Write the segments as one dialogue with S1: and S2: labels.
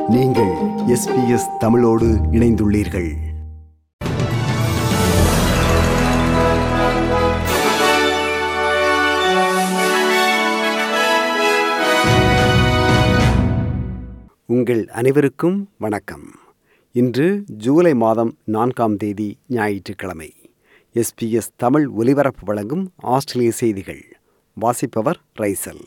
S1: நீங்கள் எஸ்பிஎஸ் தமிழோடு இணைந்துள்ளீர்கள் உங்கள் அனைவருக்கும் வணக்கம் இன்று ஜூலை மாதம் நான்காம் தேதி ஞாயிற்றுக்கிழமை எஸ்பிஎஸ் தமிழ் ஒலிபரப்பு வழங்கும் ஆஸ்திரேலிய செய்திகள் வாசிப்பவர் ரைசல்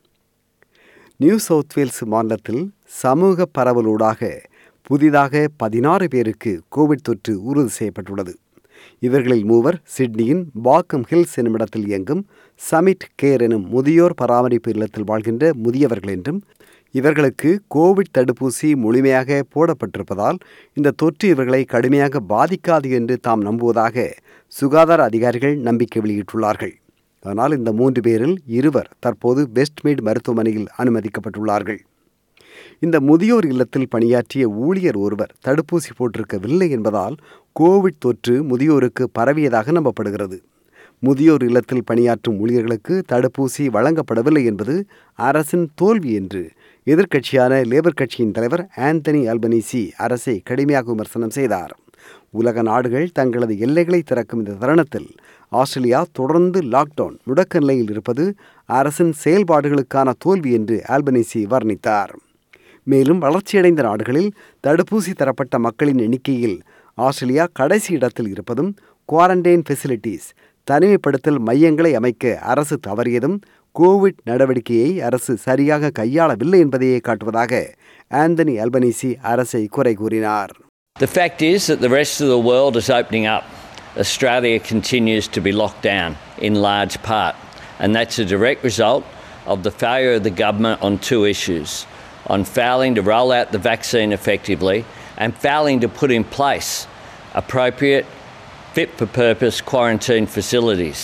S1: நியூ சவுத் வேல்ஸ் மாநிலத்தில் சமூக பரவலூடாக புதிதாக பதினாறு பேருக்கு கோவிட் தொற்று உறுதி செய்யப்பட்டுள்ளது இவர்களில் மூவர் சிட்னியின் பாக்கம் ஹில்ஸ் என்னும் இடத்தில் இயங்கும் சமிட் கேர் எனும் முதியோர் பராமரிப்பு இல்லத்தில் வாழ்கின்ற முதியவர்கள் என்றும் இவர்களுக்கு கோவிட் தடுப்பூசி முழுமையாக போடப்பட்டிருப்பதால் இந்த தொற்று இவர்களை கடுமையாக பாதிக்காது என்று தாம் நம்புவதாக சுகாதார அதிகாரிகள் நம்பிக்கை வெளியிட்டுள்ளார்கள் ஆனால் இந்த மூன்று பேரில் இருவர் தற்போது வெஸ்ட்மீட் மருத்துவமனையில் அனுமதிக்கப்பட்டுள்ளார்கள் இந்த முதியோர் இல்லத்தில் பணியாற்றிய ஊழியர் ஒருவர் தடுப்பூசி போட்டிருக்கவில்லை என்பதால் கோவிட் தொற்று முதியோருக்கு பரவியதாக நம்பப்படுகிறது முதியோர் இல்லத்தில் பணியாற்றும் ஊழியர்களுக்கு தடுப்பூசி வழங்கப்படவில்லை என்பது அரசின் தோல்வி என்று எதிர்க்கட்சியான லேபர் கட்சியின் தலைவர் ஆந்தனி அல்பனீசி அரசை கடுமையாக விமர்சனம் செய்தார் உலக நாடுகள் தங்களது எல்லைகளை திறக்கும் இந்த தருணத்தில் ஆஸ்திரேலியா தொடர்ந்து லாக்டவுன் முடக்க நிலையில் இருப்பது அரசின் செயல்பாடுகளுக்கான தோல்வி என்று ஆல்பனீசி வர்ணித்தார் மேலும் வளர்ச்சியடைந்த நாடுகளில் தடுப்பூசி தரப்பட்ட மக்களின் எண்ணிக்கையில் ஆஸ்திரேலியா கடைசி இடத்தில் இருப்பதும் குவாரண்டைன் ஃபெசிலிட்டிஸ் தனிமைப்படுத்தல் மையங்களை அமைக்க அரசு தவறியதும் கோவிட் நடவடிக்கையை அரசு சரியாக கையாளவில்லை என்பதையே காட்டுவதாக ஆந்தனி அல்பனீசி அரசை குறை கூறினார்
S2: The fact is that the rest of the world is opening up. Australia continues to be locked down in large part, and that's a direct result of the failure of the government on two issues on failing to roll out the vaccine effectively and failing to put in place appropriate, fit for purpose quarantine facilities.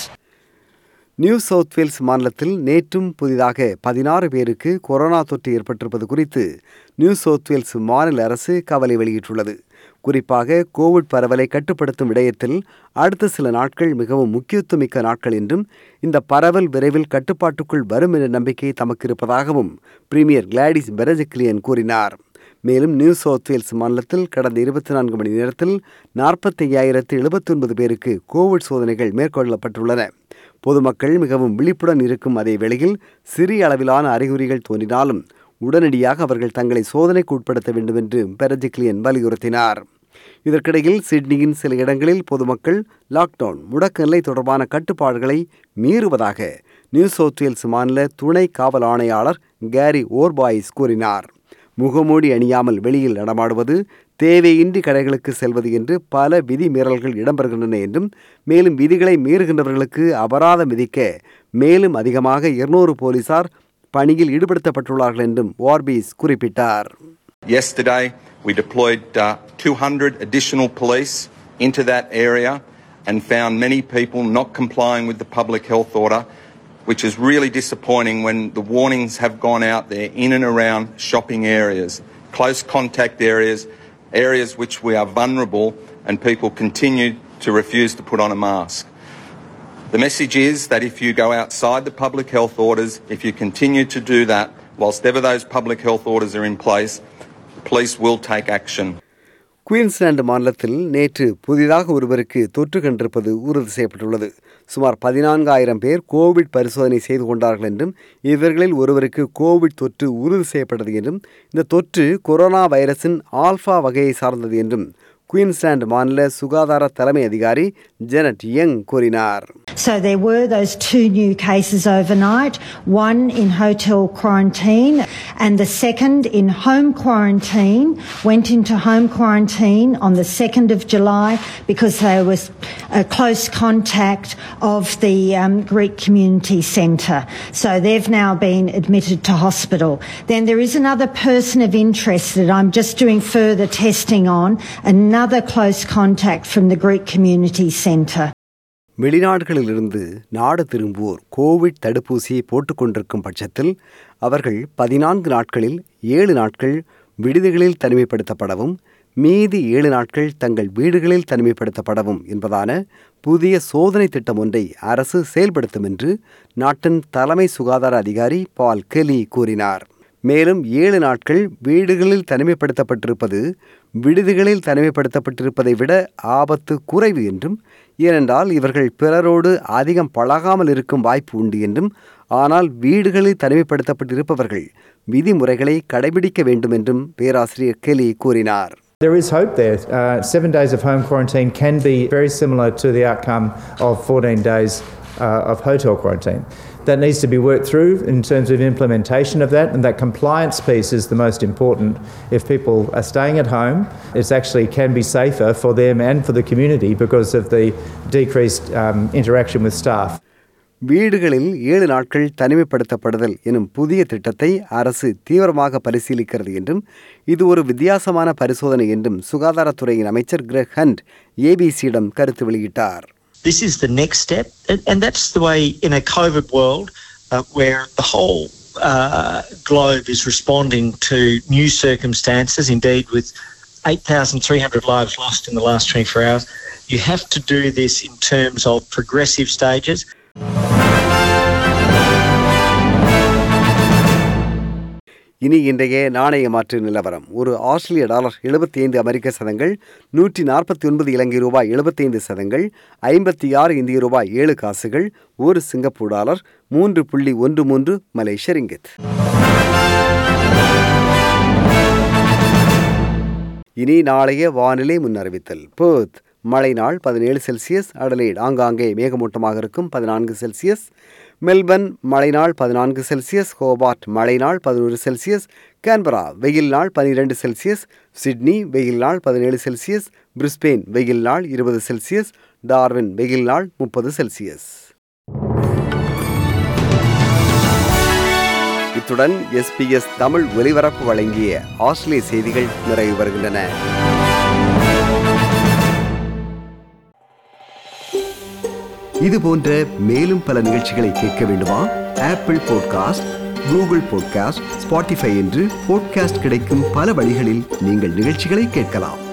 S1: New South Wales மாநிலத்தில் நேற்றும் புதிதாக பதினாறு பேருக்கு corona தொற்று ஏற்பட்டிருப்பது குறித்து new South Wales மாநில அரசு கவலை வெளியிட்டுள்ளது குறிப்பாக கோவிட் பரவலை கட்டுப்படுத்தும் விடயத்தில் அடுத்த சில நாட்கள் மிகவும் முக்கியத்துவமிக்க நாட்கள் என்றும் இந்த பரவல் விரைவில் கட்டுப்பாட்டுக்குள் வரும் என்ற நம்பிக்கை தமக்கு இருப்பதாகவும் பிரீமியர் கிளாடிஸ் பெரஜிக்லியன் கூறினார் மேலும் நியூ சவுத் வேல்ஸ் மாநிலத்தில் கடந்த இருபத்தி நான்கு மணி நேரத்தில் நாற்பத்தி ஐயாயிரத்து எழுபத்தி ஒன்பது பேருக்கு கோவிட் சோதனைகள் மேற்கொள்ளப்பட்டுள்ளன பொதுமக்கள் மிகவும் விழிப்புடன் இருக்கும் அதே வேளையில் சிறிய அளவிலான அறிகுறிகள் தோன்றினாலும் உடனடியாக அவர்கள் தங்களை சோதனைக்கு உட்படுத்த வேண்டும் என்று பெரஜிக்லியன் வலியுறுத்தினார் இதற்கிடையில் சிட்னியின் சில இடங்களில் பொதுமக்கள் லாக்டவுன் முடக்க நிலை தொடர்பான கட்டுப்பாடுகளை மீறுவதாக நியூ சவுத் வேல்ஸ் மாநில துணை காவல் ஆணையாளர் கேரி ஓர்பாய்ஸ் கூறினார் முகமூடி அணியாமல் வெளியில் நடமாடுவது தேவையின்றி கடைகளுக்கு செல்வது என்று பல விதி மீறல்கள் இடம்பெறுகின்றன என்றும் மேலும் விதிகளை மீறுகின்றவர்களுக்கு அபராதம் விதிக்க மேலும் அதிகமாக இருநூறு போலீசார் பணியில் ஈடுபடுத்தப்பட்டுள்ளார்கள் என்றும் வார்பீஸ் குறிப்பிட்டார்
S3: Yesterday, we deployed uh, 200 additional police into that area and found many people not complying with the public health order, which is really disappointing when the warnings have gone out there in and around shopping areas, close contact areas, areas which we are vulnerable, and people continue to refuse to put on a mask. The message is that if you go outside the public health orders, if you continue to do that, whilst ever those public health orders are in place, the police will take action.
S1: Queensland மாநிலத்தில் நேற்று புதிதாக ஒருவருக்கு தொற்று கண்டிருப்பது உறுதி செய்யப்பட்டுள்ளது சுமார் பதினான்காயிரம் பேர் Covid பரிசோதனை செய்து கொண்டார்கள் என்றும் இவர்களில் ஒருவருக்கு கோவிட் தொற்று உறுதி செய்யப்பட்டது என்றும் இந்த தொற்று கொரோனா வைரஸின் ஆல்பா வகையை சார்ந்தது என்றும் குயின்ஸ்லாந்து மாநில சுகாதார தலைமை அதிகாரி ஜெனட் யங் கூறினார்
S4: So there were those two new cases overnight, one in hotel quarantine and the second in home quarantine, went into home quarantine on the 2nd of July because they were a close contact of the um, Greek Community Centre. So they've now been admitted to hospital. Then there is another person of interest that I'm just doing further testing on, another close contact from the Greek Community Centre.
S1: வெளிநாடுகளிலிருந்து நாடு திரும்புவோர் Covid தடுப்பூசியை போட்டுக்கொண்டிருக்கும் பட்சத்தில் அவர்கள் பதினான்கு நாட்களில் ஏழு நாட்கள் விடுதிகளில் தனிமைப்படுத்தப்படவும் மீதி ஏழு நாட்கள் தங்கள் வீடுகளில் தனிமைப்படுத்தப்படவும் என்பதான புதிய சோதனை திட்டம் ஒன்றை அரசு செயல்படுத்தும் என்று நாட்டின் தலைமை சுகாதார அதிகாரி பால் கெலி கூறினார் மேலும் ஏழு நாட்கள் வீடுகளில் தனிமைப்படுத்தப்பட்டிருப்பது விடுதிகளில் தனிமைப்படுத்தப்பட்டிருப்பதை விட ஆபத்து குறைவு என்றும் ஏனென்றால் இவர்கள் பிறரோடு அதிகம் பழகாமல் இருக்கும் வாய்ப்பு உண்டு என்றும் ஆனால் வீடுகளில் தனிமைப்படுத்தப்பட்டிருப்பவர்கள் விதிமுறைகளை கடைபிடிக்க வேண்டும் என்றும் பேராசிரியர் கெலி கூறினார்
S5: There is hope there. Uh, seven days of home quarantine can be very similar to the outcome of 14 days uh, of hotel quarantine. That needs to be worked through in terms of implementation of that, and that compliance piece is the most important. If people are staying at home, it actually can be safer for them and for the community because of the decreased um, interaction with staff.
S1: வீடுகளில் ஏழு நாட்கள் தனிமைப்படுத்தப்படுதல் எனும் புதிய திட்டத்தை அரசு தீவிரமாக பரிசீலிக்கிறது என்றும் இது ஒரு வித்தியாசமான பரிசோதனை என்றும் சுகாதாரத்துறையின் அமைச்சர் கிரெக் ஹண்ட் ஏபிசியிடம் கருத்து வெளியிட்டார்
S6: This is the next step, and, and that's the way in a COVID world uh, where the whole uh, globe is responding to new circumstances. Indeed, with 8,300 lives lost in the last 24 hours, you have to do this in terms of progressive stages.
S1: இனி இன்றைய நாணய மாற்று நிலவரம் ஒரு ஆஸ்திரேலிய dollar எழுபத்தி ஐந்து அமெரிக்க சதங்கள் நூற்றி நாற்பத்தி ஒன்பது இலங்கை ரூபாய் எழுபத்தைந்து சதங்கள் ஐம்பத்தி ஆறு இந்திய ரூபாய் ஏழு காசுகள் ஒரு சிங்கப்பூர் டாலர் மூன்று புள்ளி ஒன்று மூன்று மலேசிய ரிங்கித் இனி நாளைய வானிலை முன்னறிவித்தல் பேர்த் மழை நாள் பதினேழு செல்சியஸ் அடலைட் ஆங்காங்கே மேகமூட்டமாக இருக்கும் பதினான்கு செல்சியஸ் மெல்பர்ன் மழை நாள் பதினான்கு செல்சியஸ் ஹோபார்ட் மழை நாள் பதினோரு செல்சியஸ் கேன்பரா வெயில் நாள் பனிரெண்டு செல்சியஸ் சிட்னி வெயில் நாள் பதினேழு செல்சியஸ் பிரிஸ்பெயின் வெயில் நாள் இருபது செல்சியஸ் டார்வின் வெயில் நாள் முப்பது செல்சியஸ் இத்துடன் எஸ்பிஎஸ் தமிழ் ஒலிபரப்பு வழங்கிய ஆஸ்திரேலிய செய்திகள் நிறைவு வருகின்றன இது போன்ற மேலும் பல நிகழ்ச்சிகளை கேட்க வேண்டுமா Apple podcast Google podcast Spotify என்று பாட்காஸ்ட் கிடைக்கும் பல வழிகளில் நீங்கள் நிகழ்ச்சிகளை கேட்கலாம்